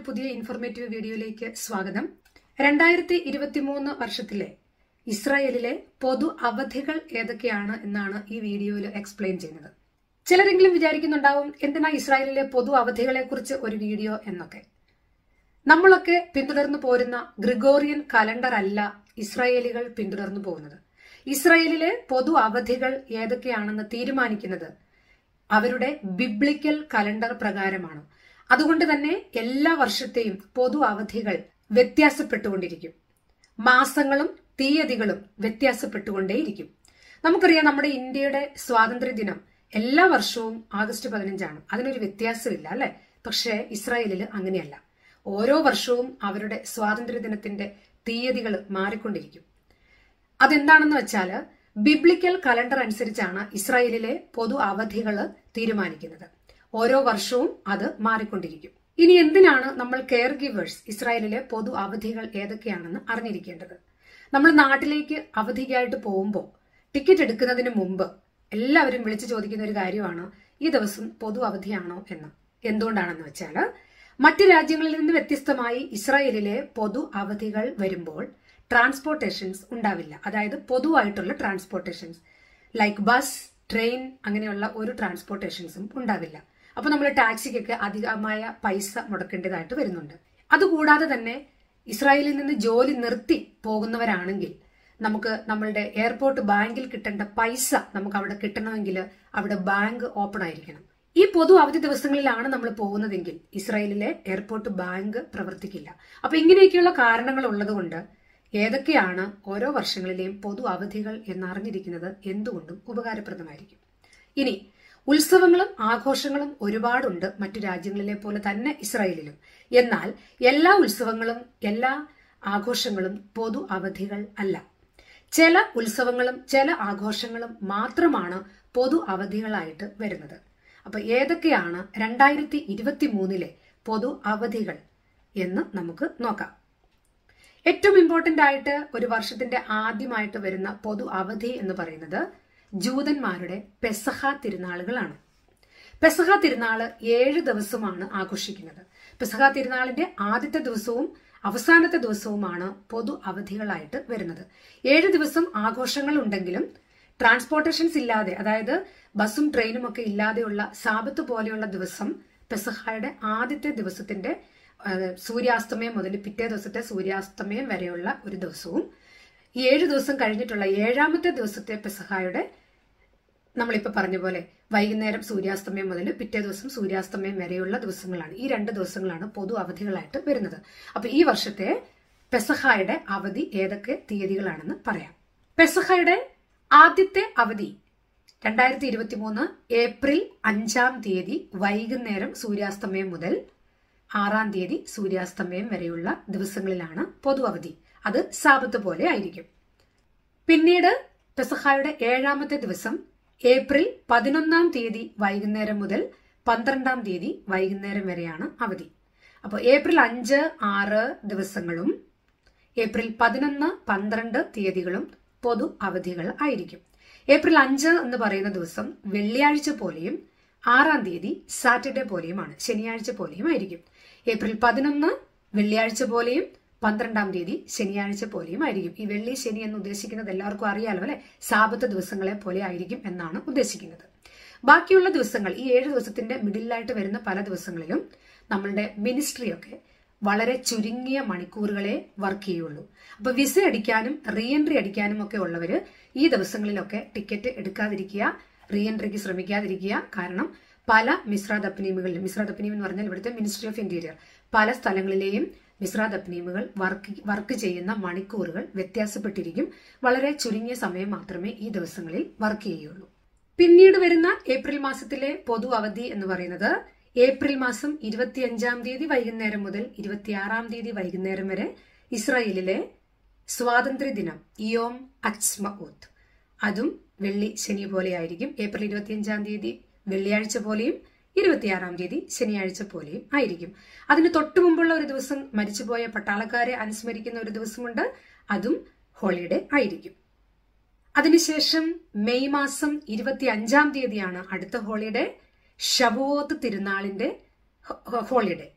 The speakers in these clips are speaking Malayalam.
പുതിയ ഇൻഫോർമേറ്റീവ് വീഡിയോയിലേക്ക് സ്വാഗതം രണ്ടായിരത്തി ഇരുപത്തിമൂന്ന് വർഷത്തിലെ ഇസ്രായേലിലെ പൊതു അവധികൾ ഏതൊക്കെയാണ് എന്നാണ് ഈ വീഡിയോയിൽ എക്സ്പ്ലെയിൻ ചെയ്യുന്നത് ചിലരെങ്കിലും വിചാരിക്കുന്നുണ്ടാവും എന്തിനാ ഇസ്രായേലിലെ പൊതു അവധികളെ കുറിച്ച് ഒരു വീഡിയോ എന്നൊക്കെ നമ്മളൊക്കെ പിന്തുടർന്നു പോരുന്ന ഗ്രിഗോറിയൻ കലണ്ടർ അല്ല ഇസ്രായേലികൾ പിന്തുടർന്നു പോകുന്നത് ഇസ്രായേലിലെ പൊതു അവധികൾ ഏതൊക്കെയാണെന്ന് തീരുമാനിക്കുന്നത് അവരുടെ ബിബ്ലിക്കൽ കലണ്ടർ പ്രകാരമാണ് അതുകൊണ്ട് തന്നെ എല്ലാ വർഷത്തെയും പൊതു അവധികൾ വ്യത്യാസപ്പെട്ടുകൊണ്ടിരിക്കും മാസങ്ങളും തീയതികളും വ്യത്യാസപ്പെട്ടുകൊണ്ടേയിരിക്കും നമുക്കറിയാം നമ്മുടെ ഇന്ത്യയുടെ സ്വാതന്ത്ര്യ ദിനം എല്ലാ വർഷവും ആഗസ്റ്റ് പതിനഞ്ചാണ് അതിനൊരു വ്യത്യാസമില്ല അല്ലെ പക്ഷേ ഇസ്രായേലിൽ അങ്ങനെയല്ല ഓരോ വർഷവും അവരുടെ സ്വാതന്ത്ര്യ ദിനത്തിന്റെ തീയതികൾ മാറിക്കൊണ്ടിരിക്കും അതെന്താണെന്ന് വെച്ചാൽ ബിബ്ലിക്കൽ കലണ്ടർ അനുസരിച്ചാണ് ഇസ്രായേലിലെ പൊതു അവധികൾ തീരുമാനിക്കുന്നത് ഓരോ വർഷവും അത് മാറിക്കൊണ്ടിരിക്കും ഇനി എന്തിനാണ് നമ്മൾ കെയർ ഗിവേഴ്സ് ഇസ്രായേലിലെ പൊതു അവധികൾ ഏതൊക്കെയാണെന്ന് അറിഞ്ഞിരിക്കേണ്ടത് നമ്മൾ നാട്ടിലേക്ക് അവധിക്കായിട്ട് പോകുമ്പോൾ ടിക്കറ്റ് എടുക്കുന്നതിന് മുമ്പ് എല്ലാവരും വിളിച്ചു ചോദിക്കുന്ന ഒരു കാര്യമാണ് ഈ ദിവസം പൊതു അവധിയാണോ എന്ന് എന്തുകൊണ്ടാണെന്ന് വെച്ചാൽ മറ്റ് രാജ്യങ്ങളിൽ നിന്ന് വ്യത്യസ്തമായി ഇസ്രായേലിലെ പൊതു അവധികൾ വരുമ്പോൾ ട്രാൻസ്പോർട്ടേഷൻസ് ഉണ്ടാവില്ല അതായത് പൊതുവായിട്ടുള്ള ട്രാൻസ്പോർട്ടേഷൻസ് ലൈക്ക് ബസ് ട്രെയിൻ അങ്ങനെയുള്ള ഒരു ട്രാൻസ്പോർട്ടേഷൻസും ഉണ്ടാവില്ല അപ്പൊ നമ്മൾ ടാക്സിക്കൊക്കെ അധികമായ പൈസ മുടക്കേണ്ടതായിട്ട് വരുന്നുണ്ട് അതുകൂടാതെ തന്നെ ഇസ്രായേലിൽ നിന്ന് ജോലി നിർത്തി പോകുന്നവരാണെങ്കിൽ നമുക്ക് നമ്മളുടെ എയർപോർട്ട് ബാങ്കിൽ കിട്ടേണ്ട പൈസ നമുക്ക് അവിടെ കിട്ടണമെങ്കിൽ അവിടെ ബാങ്ക് ഓപ്പൺ ആയിരിക്കണം ഈ പൊതു അവധി ദിവസങ്ങളിലാണ് നമ്മൾ പോകുന്നതെങ്കിൽ ഇസ്രായേലിലെ എയർപോർട്ട് ബാങ്ക് പ്രവർത്തിക്കില്ല അപ്പൊ ഇങ്ങനെയൊക്കെയുള്ള കാരണങ്ങൾ ഉള്ളതുകൊണ്ട് ഏതൊക്കെയാണ് ഓരോ വർഷങ്ങളിലെയും പൊതു അവധികൾ എന്നറിഞ്ഞിരിക്കുന്നത് എന്തുകൊണ്ടും ഉപകാരപ്രദമായിരിക്കും ഇനി ഉത്സവങ്ങളും ആഘോഷങ്ങളും ഒരുപാടുണ്ട് മറ്റു രാജ്യങ്ങളിലെ പോലെ തന്നെ ഇസ്രായേലിലും എന്നാൽ എല്ലാ ഉത്സവങ്ങളും എല്ലാ ആഘോഷങ്ങളും പൊതു അവധികൾ അല്ല ചില ഉത്സവങ്ങളും ചില ആഘോഷങ്ങളും മാത്രമാണ് പൊതു അവധികളായിട്ട് വരുന്നത് അപ്പൊ ഏതൊക്കെയാണ് രണ്ടായിരത്തി ഇരുപത്തി മൂന്നിലെ പൊതു അവധികൾ എന്ന് നമുക്ക് നോക്കാം ഏറ്റവും ഇമ്പോർട്ടന്റ് ആയിട്ട് ഒരു വർഷത്തിന്റെ ആദ്യമായിട്ട് വരുന്ന പൊതു അവധി എന്ന് പറയുന്നത് ജൂതന്മാരുടെ പെസഹ തിരുനാളുകളാണ് പെസഹ തിരുനാള് ഏഴ് ദിവസമാണ് ആഘോഷിക്കുന്നത് പെസഹ തിരുനാളിന്റെ ആദ്യത്തെ ദിവസവും അവസാനത്തെ ദിവസവുമാണ് പൊതു അവധികളായിട്ട് വരുന്നത് ഏഴ് ദിവസം ആഘോഷങ്ങൾ ഉണ്ടെങ്കിലും ട്രാൻസ്പോർട്ടേഷൻസ് ഇല്ലാതെ അതായത് ബസ്സും ട്രെയിനും ഒക്കെ ഇല്ലാതെയുള്ള സാബത്ത് പോലെയുള്ള ദിവസം പെസഹായുടെ ആദ്യത്തെ ദിവസത്തിന്റെ സൂര്യാസ്തമയം മുതൽ പിറ്റേ ദിവസത്തെ സൂര്യാസ്തമയം വരെയുള്ള ഒരു ദിവസവും ഈ ഏഴ് ദിവസം കഴിഞ്ഞിട്ടുള്ള ഏഴാമത്തെ ദിവസത്തെ പെസഹായുടെ നമ്മളിപ്പോ പറഞ്ഞ പോലെ വൈകുന്നേരം സൂര്യാസ്തമയം മുതൽ പിറ്റേ ദിവസം സൂര്യാസ്തമയം വരെയുള്ള ദിവസങ്ങളാണ് ഈ രണ്ട് ദിവസങ്ങളാണ് പൊതു അവധികളായിട്ട് വരുന്നത് അപ്പൊ ഈ വർഷത്തെ പെസഹായുടെ അവധി ഏതൊക്കെ തീയതികളാണെന്ന് പറയാം പെസഹായുടെ ആദ്യത്തെ അവധി രണ്ടായിരത്തി ഇരുപത്തി മൂന്ന് ഏപ്രിൽ അഞ്ചാം തീയതി വൈകുന്നേരം സൂര്യാസ്തമയം മുതൽ ആറാം തീയതി സൂര്യാസ്തമയം വരെയുള്ള ദിവസങ്ങളിലാണ് പൊതു അവധി അത് സാബത്ത് പോലെ ആയിരിക്കും പിന്നീട് പെസഹായുടെ ഏഴാമത്തെ ദിവസം ഏപ്രിൽ പതിനൊന്നാം തീയതി വൈകുന്നേരം മുതൽ പന്ത്രണ്ടാം തീയതി വൈകുന്നേരം വരെയാണ് അവധി അപ്പോൾ ഏപ്രിൽ അഞ്ച് ആറ് ദിവസങ്ങളും ഏപ്രിൽ പതിനൊന്ന് പന്ത്രണ്ട് തീയതികളും പൊതു അവധികൾ ആയിരിക്കും ഏപ്രിൽ അഞ്ച് എന്ന് പറയുന്ന ദിവസം വെള്ളിയാഴ്ച പോലെയും ആറാം തീയതി സാറ്റർഡേ പോലെയുമാണ് ശനിയാഴ്ച പോലെയും ആയിരിക്കും ഏപ്രിൽ പതിനൊന്ന് വെള്ളിയാഴ്ച പോലെയും പന്ത്രണ്ടാം തീയതി ശനിയാഴ്ച പോലെയും ആയിരിക്കും ഈ വെള്ളി ശനി എന്ന് ഉദ്ദേശിക്കുന്നത് എല്ലാവർക്കും അറിയാലോ അല്ലെ സാപത്ത് ദിവസങ്ങളെ പോലെ ആയിരിക്കും എന്നാണ് ഉദ്ദേശിക്കുന്നത് ബാക്കിയുള്ള ദിവസങ്ങൾ ഈ ഏഴ് ദിവസത്തിന്റെ മിഡിലായിട്ട് വരുന്ന പല ദിവസങ്ങളിലും നമ്മളുടെ മിനിസ്ട്രിയൊക്കെ വളരെ ചുരുങ്ങിയ മണിക്കൂറുകളെ വർക്ക് ചെയ്യുള്ളൂ അപ്പൊ വിസ അടിക്കാനും റീ എൻട്രി അടിക്കാനും ഒക്കെ ഉള്ളവര് ഈ ദിവസങ്ങളിലൊക്കെ ടിക്കറ്റ് എടുക്കാതിരിക്കുക റീ എൻട്രിക്ക് ശ്രമിക്കാതിരിക്കുക കാരണം പല മിശ്ര ദപ്പനീമുകളിലും മിശ്ര ദപ്പനീം എന്ന് പറഞ്ഞാൽ ഇവിടുത്തെ മിനിസ്ട്രി ഓഫ് ഇന്റീരിയർ പല സ്ഥലങ്ങളിലെയും മിശ്ര ദപ്പനീമുകൾ വർക്ക് വർക്ക് ചെയ്യുന്ന മണിക്കൂറുകൾ വ്യത്യാസപ്പെട്ടിരിക്കും വളരെ ചുരുങ്ങിയ സമയം മാത്രമേ ഈ ദിവസങ്ങളിൽ വർക്ക് ചെയ്യുള്ളൂ പിന്നീട് വരുന്ന ഏപ്രിൽ മാസത്തിലെ പൊതു അവധി എന്ന് പറയുന്നത് ഏപ്രിൽ മാസം ഇരുപത്തിയഞ്ചാം തീയതി വൈകുന്നേരം മുതൽ ഇരുപത്തിയാറാം തീയതി വൈകുന്നേരം വരെ ഇസ്രായേലിലെ സ്വാതന്ത്ര്യ ദിനം ഇയോം അച്മഊത്ത് അതും വെള്ളി ശനി പോലെ ആയിരിക്കും ഏപ്രിൽ ഇരുപത്തിയഞ്ചാം തീയതി വെള്ളിയാഴ്ച പോലെയും ഇരുപത്തിയാറാം തീയതി ശനിയാഴ്ച പോലെയും ആയിരിക്കും അതിന് തൊട്ടു മുമ്പുള്ള ഒരു ദിവസം മരിച്ചുപോയ പട്ടാളക്കാരെ അനുസ്മരിക്കുന്ന ഒരു ദിവസമുണ്ട് അതും ഹോളിഡേ ആയിരിക്കും അതിനുശേഷം മെയ് മാസം ഇരുപത്തി അഞ്ചാം തീയതിയാണ് അടുത്ത ഹോളിഡേ ഷബുവോത്ത് തിരുനാളിന്റെ ഹോളിഡേ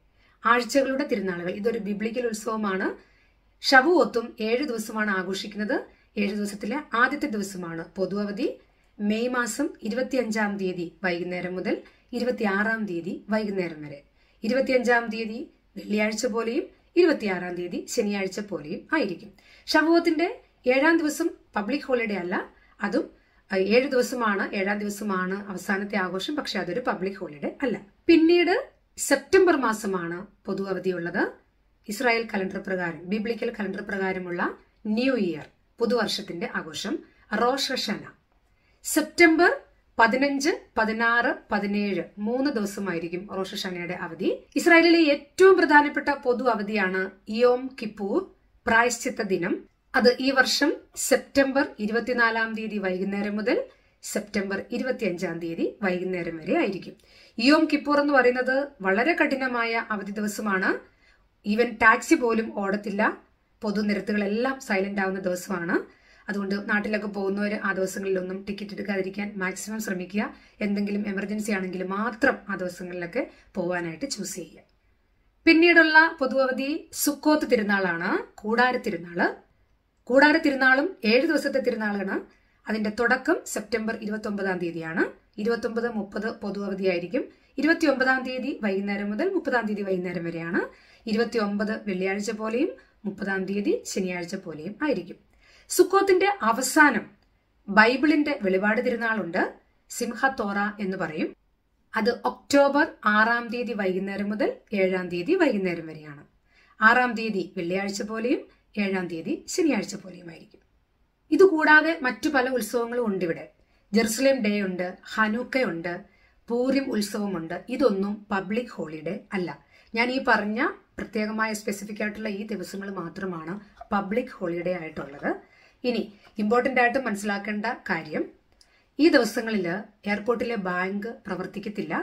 ആഴ്ചകളുടെ തിരുനാളുകൾ ഇതൊരു ബിബ്ലിക്കൽ ഉത്സവമാണ് ഷവുവൊത്തും ഏഴ് ദിവസമാണ് ആഘോഷിക്കുന്നത് ഏഴ് ദിവസത്തിലെ ആദ്യത്തെ ദിവസമാണ് പൊതു അവധി മെയ് മാസം ഇരുപത്തിയഞ്ചാം തീയതി വൈകുന്നേരം മുതൽ ഇരുപത്തിയാറാം തീയതി വൈകുന്നേരം വരെ ഇരുപത്തിയഞ്ചാം തീയതി വെള്ളിയാഴ്ച പോലെയും ഇരുപത്തിയാറാം തീയതി ശനിയാഴ്ച പോലെയും ആയിരിക്കും ഷവുവത്തിന്റെ ഏഴാം ദിവസം പബ്ലിക് ഹോളിഡേ അല്ല അതും അഹ്, ഏഴ് ദിവസമാണ് ഏഴാം ദിവസമാണ് അവസാനത്തെ ആഘോഷം പക്ഷെ അതൊരു പബ്ലിക് ഹോളിഡേ അല്ല പിന്നീട് സെപ്റ്റംബർ മാസമാണ് പൊതു അവധിയുള്ളത് ഇസ്രായേൽ കലണ്ടർ പ്രകാരം ബിബ്ലിക്കൽ കലണ്ടർ പ്രകാരമുള്ള ന്യൂ ഇയർ പുതുവർഷത്തിന്റെ ആഘോഷം റോഷഷന സെപ്റ്റംബർ പതിനഞ്ച് പതിനാറ് പതിനേഴ് മൂന്ന് ദിവസമായിരിക്കും റോഷഷനയുടെ അവധി ഇസ്രായേലിലെ ഏറ്റവും പ്രധാനപ്പെട്ട പൊതു അവധിയാണ് യോം കിപ്പൂർ പ്രായശ്ചിത്ത ദിനം അത് ഈ വർഷം സെപ്റ്റംബർ ഇരുപത്തിനാലാം തീയതി വൈകുന്നേരം മുതൽ സെപ്റ്റംബർ ഇരുപത്തിയഞ്ചാം തീയതി വൈകുന്നേരം വരെ ആയിരിക്കും യോം കിപ്പൂർ എന്ന് പറയുന്നത് വളരെ കഠിനമായ അവധി ദിവസമാണ് ഈവൻ ടാക്സി പോലും ഓടത്തില്ല പൊതുനിരത്തുകളെല്ലാം സൈലന്റ് ആവുന്ന ദിവസമാണ് അതുകൊണ്ട് നാട്ടിലൊക്കെ പോകുന്നവർ ആ ദിവസങ്ങളിലൊന്നും ടിക്കറ്റ് എടുക്കാതിരിക്കാൻ മാക്സിമം ശ്രമിക്കുക എന്തെങ്കിലും എമർജൻസി ആണെങ്കിൽ മാത്രം ആ ദിവസങ്ങളിലൊക്കെ പോകാനായിട്ട് ചൂസ് ചെയ്യുക പിന്നീടുള്ള പൊതു അവധി സുക്കോത്ത് തിരുനാളാണ് കൂടാര തിരുനാള് കൂടാര തിരുനാളും ഏഴ് ദിവസത്തെ തിരുനാളാണ് അതിന്റെ തുടക്കം സെപ്റ്റംബർ ഇരുപത്തി ഒമ്പതാം തീയതിയാണ് ഇരുപത്തി ഒമ്പത് മുപ്പത് പൊതു അവധിയായിരിക്കും ഇരുപത്തി ഒമ്പതാം തീയതി വൈകുന്നേരം മുതൽ മുപ്പതാം തീയതി വൈകുന്നേരം വരെയാണ് ഇരുപത്തി ഒമ്പത് വെള്ളിയാഴ്ച പോലെയും മുപ്പതാം തീയതി ശനിയാഴ്ച പോലെയും ആയിരിക്കും സുക്കോത്തിന്റെ അവസാനം ബൈബിളിന്റെ വെളിപാട് തിരുനാളുണ്ട് സിംഹ തോറ എന്ന് പറയും അത് ഒക്ടോബർ ആറാം തീയതി വൈകുന്നേരം മുതൽ ഏഴാം തീയതി വൈകുന്നേരം വരെയാണ് ആറാം തീയതി വെള്ളിയാഴ്ച പോലെയും ഏഴാം തീയതി ശനിയാഴ്ച പോലെയുമായിരിക്കും ഇതുകൂടാതെ മറ്റു പല ഉത്സവങ്ങളും ഉണ്ട് ഇവിടെ ജെറുസലേം ഡേ ഉണ്ട് ഹനൂക്കയുണ്ട് പൂരിം ഉത്സവമുണ്ട് ഇതൊന്നും പബ്ലിക് ഹോളിഡേ അല്ല ഞാൻ ഈ പറഞ്ഞ പ്രത്യേകമായ സ്പെസിഫിക് ആയിട്ടുള്ള ഈ ദിവസങ്ങൾ മാത്രമാണ് പബ്ലിക് ഹോളിഡേ ആയിട്ടുള്ളത് ഇനി ഇമ്പോർട്ടന്റ് ആയിട്ട് മനസ്സിലാക്കേണ്ട കാര്യം ഈ ദിവസങ്ങളിൽ എയർപോർട്ടിലെ ബാങ്ക് പ്രവർത്തിക്കത്തില്ല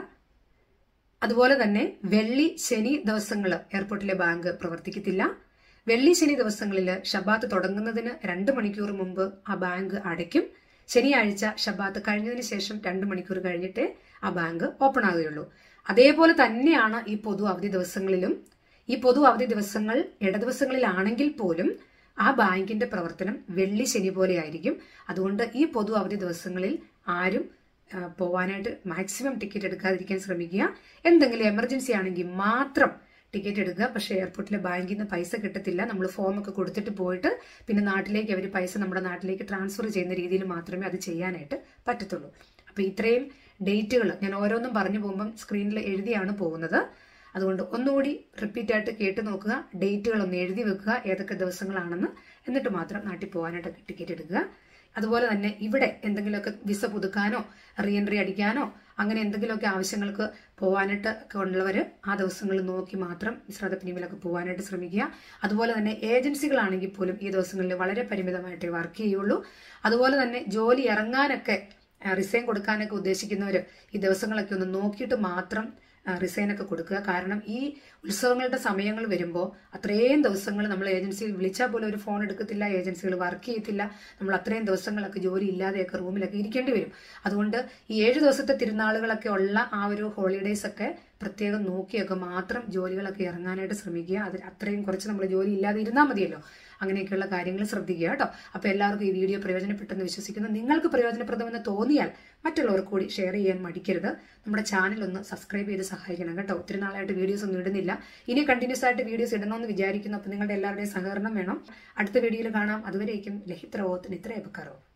അതുപോലെ തന്നെ വെള്ളി ശനി ദിവസങ്ങൾ എയർപോർട്ടിലെ ബാങ്ക് പ്രവർത്തിക്കത്തില്ല വെള്ളി ശനി ദിവസങ്ങളിൽ ഷബാത്ത് തുടങ്ങുന്നതിന് രണ്ട് മണിക്കൂർ മുമ്പ് ആ ബാങ്ക് അടയ്ക്കും ശനിയാഴ്ച ഷബാത്ത് കഴിഞ്ഞതിന് ശേഷം രണ്ട് മണിക്കൂർ കഴിഞ്ഞിട്ടേ ആ ബാങ്ക് ഓപ്പൺ ആകുകയുള്ളൂ അതേപോലെ തന്നെയാണ് ഈ പൊതു അവധി ദിവസങ്ങളിലും ഈ പൊതു അവധി ദിവസങ്ങൾ ഇടദിവസങ്ങളിലാണെങ്കിൽ പോലും ആ ബാങ്കിന്റെ പ്രവർത്തനം വെള്ളി ശനി പോലെ ആയിരിക്കും അതുകൊണ്ട് ഈ പൊതു അവധി ദിവസങ്ങളിൽ ആരും ആ, പോവാനായിട്ട് മാക്സിമം ടിക്കറ്റ് എടുക്കാതിരിക്കാൻ ശ്രമിക്കുക എന്തെങ്കിലും എമർജൻസി ആണെങ്കിൽ മാത്രം ടിക്കറ്റ് എടുക്കുക പക്ഷേ എയർപോർട്ടിലെ ബാങ്കിൽ നിന്ന് പൈസ കിട്ടത്തില്ല നമ്മൾ ഫോം ഒക്കെ കൊടുത്തിട്ട് പോയിട്ട് പിന്നെ നാട്ടിലേക്ക് അവർ പൈസ നമ്മുടെ നാട്ടിലേക്ക് ട്രാൻസ്ഫർ ചെയ്യുന്ന രീതിയിൽ മാത്രമേ അത് ചെയ്യാനായിട്ട് പറ്റത്തുള്ളൂ അപ്പോൾ ഇത്രയും ഡേറ്റുകൾ ഞാൻ ഓരോന്നും പറഞ്ഞു പോകുമ്പം സ്ക്രീനിൽ എഴുതിയാണ് പോകുന്നത് അതുകൊണ്ട് ഒന്നുകൂടി റിപ്പീറ്റ് ആയിട്ട് കേട്ട് നോക്കുക ഡേറ്റുകൾ ഒന്ന് എഴുതി വെക്കുക ഏതൊക്കെ ദിവസങ്ങളാണെന്ന് എന്നിട്ട് മാത്രം നാട്ടിൽ പോകാനായിട്ട് ടിക്കറ്റ് എടുക്കുക അതുപോലെ തന്നെ ഇവിടെ എന്തെങ്കിലുമൊക്കെ വിസ പുതുക്കാനോ റീ എൻട്രി അടിക്കാനോ അങ്ങനെ എന്തെങ്കിലുമൊക്കെ ആവശ്യങ്ങൾക്ക് പോകാനായിട്ട് ഒക്കെ ഉള്ളവർ ആ ദിവസങ്ങൾ നോക്കി മാത്രം വിശ്രാത പിനിമിലൊക്കെ പോകാനായിട്ട് ശ്രമിക്കുക അതുപോലെ തന്നെ ഏജൻസികളാണെങ്കിൽ പോലും ഈ ദിവസങ്ങളിൽ വളരെ പരിമിതമായിട്ടേ വർക്ക് ചെയ്യുള്ളൂ അതുപോലെ തന്നെ ജോലി ഇറങ്ങാനൊക്കെ റിസൈൻ കൊടുക്കാനൊക്കെ ഉദ്ദേശിക്കുന്നവർ ഈ ദിവസങ്ങളൊക്കെ ഒന്ന് നോക്കിയിട്ട് മാത്രം റിസൈൻ ഒക്കെ കൊടുക്കുക കാരണം ഈ ഉത്സവങ്ങളുടെ സമയങ്ങൾ വരുമ്പോൾ അത്രയും ദിവസങ്ങൾ നമ്മൾ ഏജൻസിയിൽ വിളിച്ചാൽ പോലും ഒരു ഫോൺ എടുക്കത്തില്ല ഏജൻസികൾ വർക്ക് ചെയ്യത്തില്ല നമ്മൾ അത്രയും ദിവസങ്ങളൊക്കെ ജോലി ഇല്ലാതെയൊക്കെ റൂമിലൊക്കെ ഇരിക്കേണ്ടി വരും അതുകൊണ്ട് ഈ ഏഴ് ദിവസത്തെ തിരുനാളുകളൊക്കെ ഉള്ള ആ ഒരു ഹോളിഡേയ്സ് ഒക്കെ പ്രത്യേകം നോക്കിയൊക്കെ മാത്രം ജോലികളൊക്കെ ഇറങ്ങാനായിട്ട് ശ്രമിക്കുക അതിൽ അത്രയും കുറച്ച് നമ്മൾ ജോലി ഇല്ലാതെ ഇരുന്നാൽ മതിയല്ലോ അങ്ങനെയൊക്കെയുള്ള കാര്യങ്ങൾ ശ്രദ്ധിക്കുക കേട്ടോ അപ്പോൾ എല്ലാവർക്കും ഈ വീഡിയോ പ്രയോജനപ്പെട്ടെന്ന് വിശ്വസിക്കുന്നു നിങ്ങൾക്ക് പ്രയോജനപ്രദമെന്ന് തോന്നിയാൽ മറ്റുള്ളവർക്ക് കൂടി ഷെയർ ചെയ്യാൻ മടിക്കരുത് നമ്മുടെ ചാനൽ ഒന്ന് സബ്സ്ക്രൈബ് ചെയ്ത് സഹായിക്കണം കേട്ടോ ഒത്തിരി നാളായിട്ട് വീഡിയോസ് ഒന്നും ഇടുന്നില്ല ഇനി കണ്ടിന്യൂസ് ആയിട്ട് വീഡിയോസ് ഇടണമെന്ന് വിചാരിക്കുന്നു അപ്പോൾ നിങ്ങളുടെ എല്ലാവരുടെയും സഹകരണം വേണം അടുത്ത വീഡിയോയിൽ കാണാം അതുവരേക്കും ലഹിത്രവോത്തിന് ഇത്ര എബക്കറോ